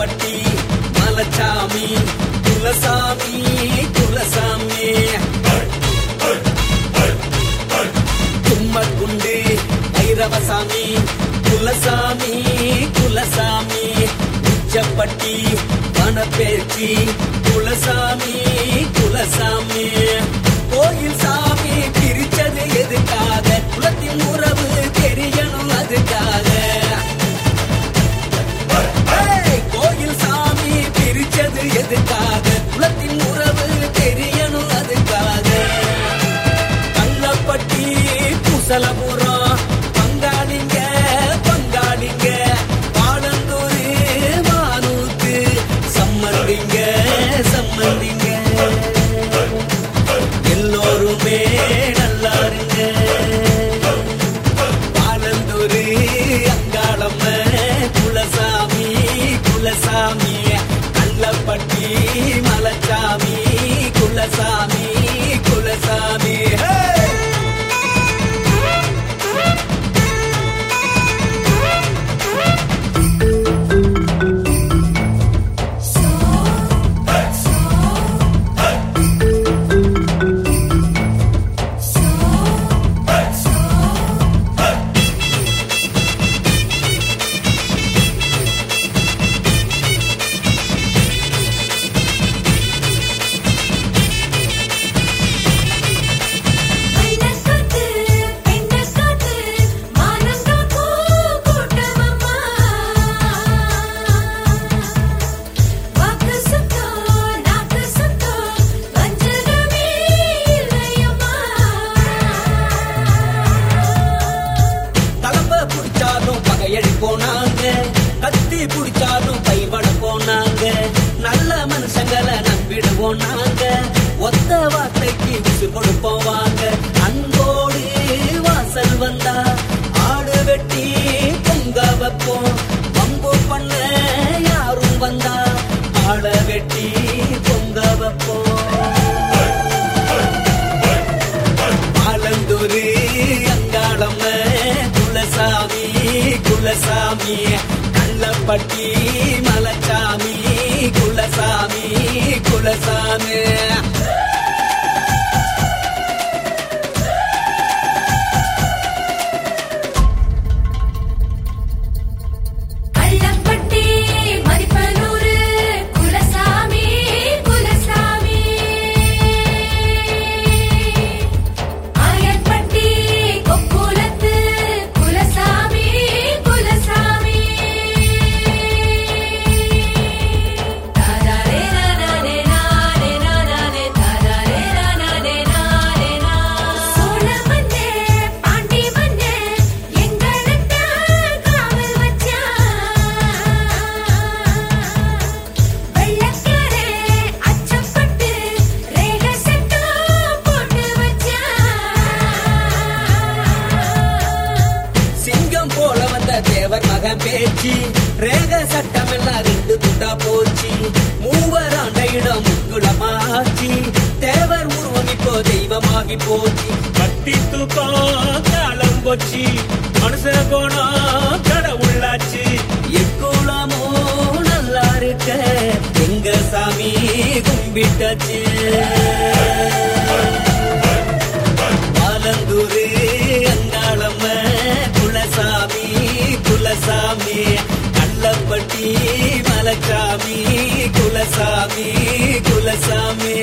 கள்ளப்பட்டி மலச்சாமி குலசாமி குலசாமி கும்மக்குண்டு பைரவசாமி குலசாமி குலசாமி உச்சப்பட்டி வனப்பேச்சி குலசாமி குலசாமி கோயில் சாமி பிரிச்சது எதுக்காக குலத்தின் உறவு தெரியணும் அதுக்காக ஏய், கோயில் சாமி பிரிச்சது எதுக்காக குலத்தின் உறவு தெரியணும் அதுக்காக கள்ளப்பட்டி குசலபுரம் பங்காளிங்க பங்காளிங்க பாலந்தூர் மானூத்து சம்மந்திங்க சம்மந்திங்க எல்லோருமே நல்லா இருங்க பாலந்தூர் அங்காளம்ம குலசாமி குலசாமி கள்ளப்பட்டி மலச்சாமி குலசாமி குலசாமி ஹே! அன்னக்காத்து பெண்ணக்காத்து மானங்காக்கு கூட்டமம்மா வாக்கு சுத்தம் நாக்கு சுத்தம் வஞ்சகமே இல்லையம்மா தலம்ப புடிச்சாலும் பகையடி போனாங்க கத்தி புடிச்சாலும் கைவட போனாங்க நல்ல மனுஷங்களை நம்பிடுவோம் நாங்க ஒத்த வார்த்தைக்கு விசு கொடுப்போம் வாங்க அன்போடு வாசல் வந்தா ஆடு வெட்டி பொங்க வைப்போம் வம்பு பண்ண யாரும் வந்தா ஆட வெட்டி பொங்க வைப்போம் ஆலந்தூரு அங்காளம்ம குலசாமி குலசாமி கள்ளப்பட்டி மலச்சாமி குலசாமி குலசாமி கள்ளப்பட்டி மதிப்பனூரு குலசாமி குலசாமி ஆயர்பட்டி கொக்குலத்து குலசாமி குலசாமி தாராரே நானே நானே நானே தாராரே நானே நானே நா சோழ மன்னே பாண்டி மன்னே எங்களுக்கு காவல் வச்சான் வெள்ளக்காரே அச்சப்பட்டு ரேக சட்டம் போட்டு வச்சான் சிங்கம் போல வந்த தேவர் மகன் பேச்சு ரேக சட்டம் எல்லாம் ரெண்டு துண்டா போச்சு மூவர் ஆண்ட இடம் முக்குளமாச்சு தேவர் உருவம் இப்போ தெய்வமாகி போச்சு கத்தி தூக்கம் காலம் போச்சு மனுஷ கோணம் கடவுளாச்சு எக்குளமோ நல்லா இருக்க எங்க சாமி கும்பிட்டாச்சு ஆலந்தூரு அங்காளம்ம குலசாமி குலசாமி கள்ளப்பட்டி மலச்சாமி குலசாமி குலசாமி